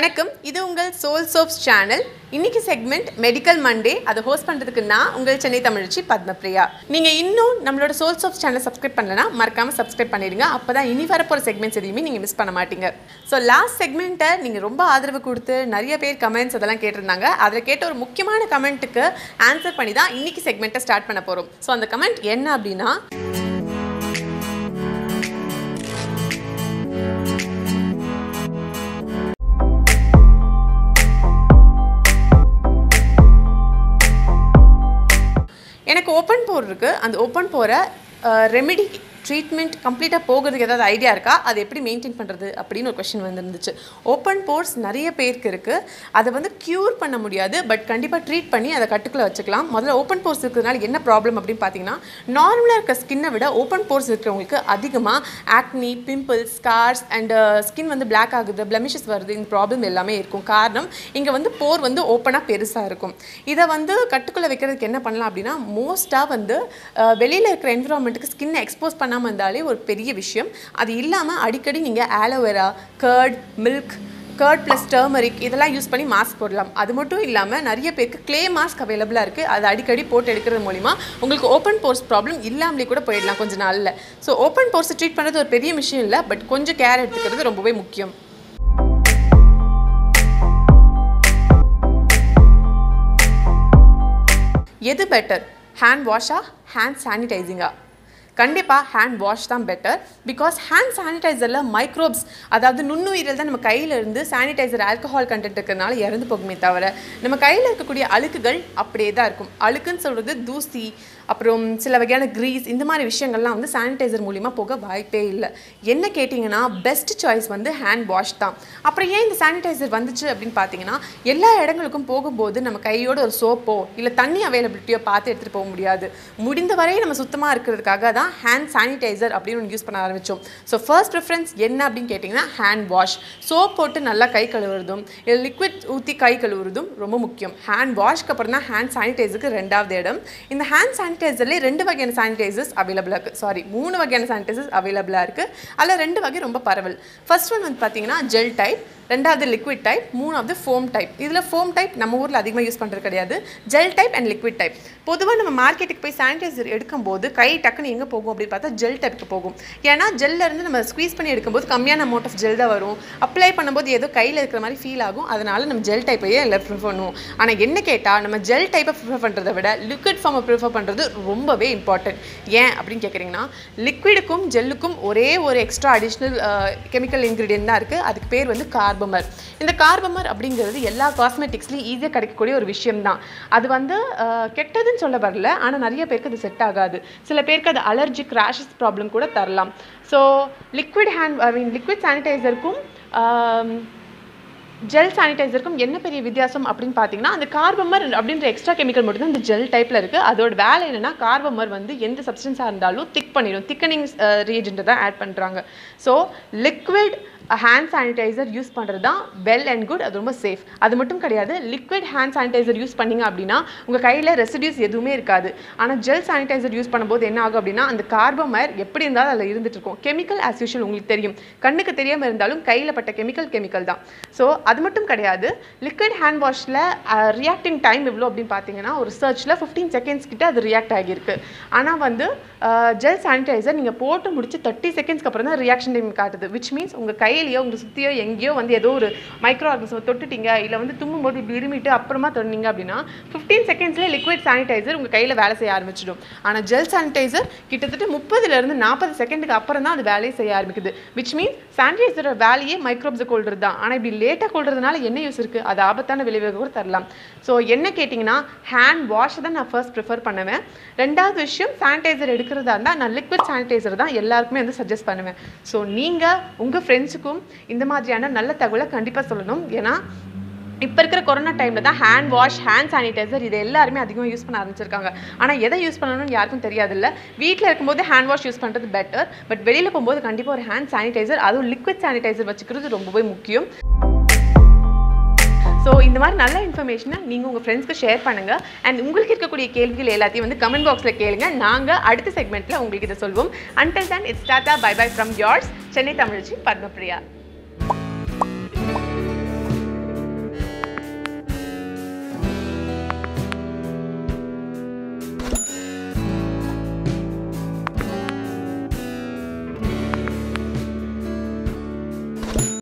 வணக்கம் இது உங்கள் சோல் சோப்ஸ் சேனல் இன்னைக்கு செக்மெண்ட் மெடிக்கல் மண்டே அதை ஹோஸ்ட் பண்ணுறதுக்கு நான் உங்கள் சென்னை தமிழ்ச்சி பத்மபிரியா நீங்கள் இன்னும் நம்மளோட சோல் சோப்ஸ் சேனல் சப்ஸ்கிரைப் பண்ணலனா மறக்காமல் சப்ஸ்கிரைப் பண்ணிடுங்க அப்போ தான் இனி வரப்போகிற செக்மெண்ட்ஸ் எதையுமே நீங்கள் மிஸ் பண்ண மாட்டீங்க ஸோ லாஸ்ட் செக்மெண்ட்டை நீங்கள் ரொம்ப ஆதரவு கொடுத்து நிறைய பேர் கமெண்ட்ஸ் அதெல்லாம் கேட்டிருந்தாங்க அதில் கேட்ட ஒரு முக்கியமான கமெண்ட்டுக்கு ஆன்சர் பண்ணி தான் இன்னைக்கு செக்மெண்ட்டை ஸ்டார்ட் பண்ண போகிறோம் ஸோ அந்த கமெண்ட் என்ன அப்படின்னா எனக்கு ஓப்பன் போர் இருக்குது அந்த ஓப்பன் போரை ரெமெடி ட்ரீட்மெண்ட் கம்ப்ளீட்டாக போகிறதுக்கு ஏதாவது ஐடியா இருக்கா அதை எப்படி மெயின்டைன் பண்ணுறது அப்படின்னு ஒரு கொஷின் வந்துருந்துச்சு ஓப்பன் போர்ஸ் நிறைய பேருக்கு இருக்குது அதை வந்து க்யூர் பண்ண முடியாது பட் கண்டிப்பாக ட்ரீட் பண்ணி அதை கட்டுக்குள்ளே வச்சுக்கலாம் முதல்ல ஓப்பன் போர்ஸ் இருக்கிறதுனால என்ன ப்ராப்ளம் அப்படின்னு பார்த்தீங்கன்னா நார்மலாக இருக்க ஸ்கின்னை விட ஓப்பன் போர்ஸ் இருக்கிறவங்களுக்கு அதிகமாக acne pimples scars and skin வந்து பிளாக் ஆகுது பிளமிஷஸ் வருது இந்த ப்ராப்ளம் எல்லாமே இருக்கும் காரணம் இங்கே வந்து போர் வந்து ஓப்பனாக பெருசாக இருக்கும் இதை வந்து கட்டுக்குள்ளே வைக்கிறதுக்கு என்ன பண்ணலாம் அப்படின்னா மோஸ்ட்டாக வந்து வெளியில் இருக்கிற என்விரான்மெண்ட்டுக்கு ஸ்கின்னை எக்ஸ்போஸ் பண்ணாமல் இருந்தாலே ஒரு பெரிய விஷயம் அது இல்லாமல் அடிக்கடி நீங்கள் aloe vera curd milk curd plus turmeric இதெல்லாம் யூஸ் பண்ணி மாஸ்க் போடலாம் அது மட்டும் இல்லாமல் நிறைய பேருக்கு க்ளே மாஸ்க் அவைலபிளாக இருக்குது அது அடிக்கடி போட்டு எடுக்கிறது மூலிமா உங்களுக்கு ஓப்பன் போர்ஸ் ப்ராப்ளம் இல்லாமலே கூட போயிடலாம் கொஞ்சம் நாளில் ஸோ ஓப்பன் போர்ஸை ட்ரீட் பண்ணுறது ஒரு பெரிய விஷயம் இல்லை பட் கொஞ்சம் கேர் எடுத்துக்கிறது ரொம்பவே முக்கியம் எது பெட்டர் ஹேண்ட் வாஷா ஹேண்ட் சானிடைசிங்கா கண்டிப்பாக ஹேண்ட் வாஷ் தான் பெட்டர் பிகாஸ் ஹேண்ட் சானிடைசரில் மைக்ரோப்ஸ் அதாவது நுண்ணுயிரில் தான் நம்ம கையில் இருந்து சானிடைசர் ஆல்கஹால் கண்டென்ட் இருக்கிறதுனால இறந்து போகுமே தவிர நம்ம கையில் இருக்கக்கூடிய அழுக்குகள் அப்படியே தான் இருக்கும் அழுக்குன்னு சொல்கிறது தூசி அப்புறம் சில வகையான க்ரீஸ் இந்த மாதிரி விஷயங்கள்லாம் வந்து சானிடைசர் மூலிமா போக வாய்ப்பே இல்லை என்ன கேட்டிங்கன்னா பெஸ்ட் சாய்ஸ் வந்து ஹேண்ட் வாஷ் தான் அப்புறம் ஏன் இந்த சானிடைசர் வந்துச்சு அப்படின்னு பார்த்தீங்கன்னா எல்லா இடங்களுக்கும் போகும்போது நம்ம கையோட ஒரு சோப்போ இல்லை தண்ணி அவைலபிலிட்டியோ பார்த்து எடுத்துகிட்டு போக முடியாது முடிந்த வரை நம்ம சுத்தமாக இருக்கிறதுக்காக தான் ஹேண்ட் சானிடைசர் அப்படின்னு ஒன்று யூஸ் பண்ண ஆரம்பித்தோம் ஸோ ஃபர்ஸ்ட் ப்ரிஃபரன்ஸ் என்ன அப்படின்னு கேட்டிங்கன்னா ஹேண்ட் வாஷ் சோப் போட்டு நல்லா கை கழுவுறதும் இல்லை லிக்விட் ஊற்றி கை கழுவுறதும் ரொம்ப முக்கியம் ஹேண்ட் வாஷ்க்கு அப்புறம் தான் ஹேண்ட் சானிடைசருக்கு ரெண்டாவது இடம் இந்த ஹேண்ட் சானிடைசர்லேயே ரெண்டு வகையான சானிடைசர்ஸ் அவைலபிளாக இருக்குது சாரி மூணு வகையான சானிடைசர்ஸ் அவைலபிளாக இருக்குது அதில் ரெண்டு வகை ரொம்ப பரவல் ஃபர்ஸ்ட் ஒன் வந்து பார்த்தீங்கன்னா ஜெல் டைப் ரெண்டாவது லிக்விட் டைப் மூணாவது ஃபோம் டைப் இதில் ஃபோம் டைப் நம்ம ஊரில் அதிகமாக யூஸ் பண்ணுறது கிடையாது gel type and liquid type பொதுவாக நம்ம மார்க்கெட்டுக்கு போய் சானிடைசர் எடுக்கும்போது கை டக்குன்னு எங்கே போகும் அப்படின்னு பார்த்தா ஜெல் டைப்புக்கு போகும் ஏன்னா ஜெல்ல இருந்து நம்ம ஸ்குவீஸ் பண்ணி எடுக்கும்போது கம்மியான அமௌண்ட் ஆஃப் ஜெல் தான் வரும் அப்ளை பண்ணும்போது ஏதோ கையில் இருக்கிற மாதிரி ஃபீல் ஆகும் அதனால நம்ம ஜெல் டைப்பையே எல்லாம் ப்ரிஃபர் பண்ணுவோம் ஆனால் என்ன கேட்டால் நம்ம ஜெல் டைப்பை ப்ரிஃபர் பண்ணுறதை விட லிக்விட் ஃபார்மை ப்ரிஃபர் பண்ணுறது ரொம்பவே இம்பார்ட்டன்ட் ஏன் அப்படின்னு கேட்குறீங்கன்னா லிக்விடுக்கும் ஜெல்லுக்கும் ஒரே ஒரு எக்ஸ்ட்ரா அடிஷ்னல் கெமிக்கல் இன்க்ரீடியன்ட் தான் இருக்குது அதுக்கு பேர் வந்து கார்பமர் இந்த கார்பமர் அப்படிங்கிறது எல்லா காஸ்மெட்டிக்ஸ்லையும் ஈஸியாக கிடைக்கக்கூடிய ஒரு விஷயம் தான் அது வந்து கெட்டதுன்னு சொல்ல வரல ஆனால் நிறைய பேருக்கு அது செட் ஆகாது சில பேருக்கு அது அலர்ஜிக் ரேஷஸ் ப்ராப்ளம் கூட தரலாம் so liquid hand I mean liquid சானிடைசருக்கும் ஜெல் சானிடைசருக்கும் என்ன பெரிய வித்தியாசம் அப்படின்னு பார்த்தீங்கன்னா அந்த கார்பமர் அப்படின்ற எக்ஸ்ட்ரா கெமிக்கல் மட்டும் தான் இந்த ஜெல் டைப்பில் இருக்குது அதோட வேலை என்னென்னா கார்பமர் வந்து எந்த சப்ஸ்டன்ஸாக இருந்தாலும் திக் பண்ணிடும் திக்கனிங் ரீஜென்ட்டை தான் ஆட் பண்ணுறாங்க so liquid hand sanitizer use பண்ணுறது தான் வெல் அண்ட் குட் அது ரொம்ப சேஃப் அது மட்டும் கிடையாது லிக்விட் ஹேண்ட் சானிடைசர் யூஸ் பண்ணிங்க அப்படின்னா உங்கள் கையில் ரெசிடியூஸ் எதுவுமே இருக்காது ஆனால் ஜெல் சானிடைசர் யூஸ் பண்ணும்போது என்ன ஆகும் அப்படின்னா அந்த கார்பமர் எப்படி இருந்தாலும் அதில் இருந்துட்டு இருக்கும் கெமிக்கல் ஆஸ் யூஷுவல் உங்களுக்கு தெரியும் கண்ணுக்கு தெரியாமல் இருந்தாலும் கையில் பட்ட கெமிக்கல் கெமிக்கல் தான் ஸோ அது மட்டும் கிடையாது லிக்விட் ஹேண்ட் வாஷில் ரியாக்டிங் டைம் எவ்வளோ அப்படின்னு பார்த்தீங்கன்னா ஒரு சர்ச்சில் ஃபிஃப்டீன் செகண்ட்ஸ் கிட்ட அது ரியாக்ட் ஆகியிருக்கு ஆனால் வந்து ஜெல் சானிடைசர் நீங்கள் போட்டு முடிச்சு தேர்ட்டி செகண்ட்ஸ்க்கு அப்புறம் தான் ரியாக்ஷன் டைம் காட்டுது விச் மீன்ஸ் உங்கள் கையிலையோ உங்கள் சுற்றியோ எங்கேயோ வந்து ஏதோ ஒரு மைக்ரோ ஆர்கனிசம் தொட்டுட்டீங்க இல்லை வந்து தும்மும்போது இப்படி இருமிட்டு அப்புறமா தொண்டிங்க அப்படின்னா ஃபிஃப்டீன் செகண்ட்ஸ்லேயே லிக்விட் சானிடைசர் உங்கள் கையில் வேலை செய்ய ஆரம்பிச்சிடும் ஆனால் ஜெல் சானிடைசர் கிட்டத்தட்ட முப்பதுலேருந்து நாற்பது செகண்டுக்கு அப்புறம் தான் அது வேலையை செய்ய ஆரம்பிக்குது விச் மீன்ஸ் சானிடைசரோட வேலையே மைக்ரோப்ஸை கொள்றது தான் ஆனால் இப்படி லேட்டாக கொள்றதுனால என்ன யூஸ் இருக்குது அது ஆபத்தான விளைவுகள் கூட தரலாம் ஸோ என்ன கேட்டிங்கன்னா ஹேண்ட் வாஷை தான் நான் ஃபர்ஸ்ட் ப்ரிஃபர் பண்ணுவேன் ரெண்டாவது விஷயம் சானிடைசர் எடுக்கிறதா இருந்தால் நான் லிக்விட் சானிடைசர் தான் எல்லாருக்குமே வந்து சஜஸ்ட் பண்ணுவேன் ஸோ நீங்கள் உங்கள் ஃப்ரெண்ட்ஸுக்கும் இந்த மாதிரியான நல்ல தகவலை கண்டிப்பாக சொல்லணும் ஏன்னா இப்போ இருக்கிற கொரோனா டைமில் தான் ஹேண்ட் வாஷ் ஹேண்ட் சானிடைசர் இது எல்லாருமே அதிகமாக யூஸ் பண்ண ஆரம்பிச்சிருக்காங்க ஆனால் எதை யூஸ் பண்ணணும்னு யாருக்கும் தெரியாதுல்ல வீட்டில் இருக்கும்போது ஹேண்ட் வாஷ் யூஸ் பண்ணுறது பெட்டர் பட் வெளியில் போகும்போது கண்டிப்பாக ஒரு ஹேண்ட் சானிடைசர் அதுவும் லிக்விட் சானிடைசர் வச்சுக்கிறது ரொம்பவே முக்கியம் ஸோ இந்த மாதிரி நல்ல இன்ஃபர்மேஷனை நீங்கள் உங்கள் ஃப்ரெண்ட்ஸ்க்கு ஷேர் பண்ணுங்கள் அண்ட் உங்களுக்கு இருக்கக்கூடிய கேள்விகள் எல்லாத்தையும் வந்து கமெண்ட் பாக்ஸில் கேளுங்க நாங்கள் அடுத்த செக்மெண்ட்டில் உங்களுக்கு இதை சொல்வோம் until then it's tata bye bye from yours Chennai தமிழ்ச்சி பத்மபிரியா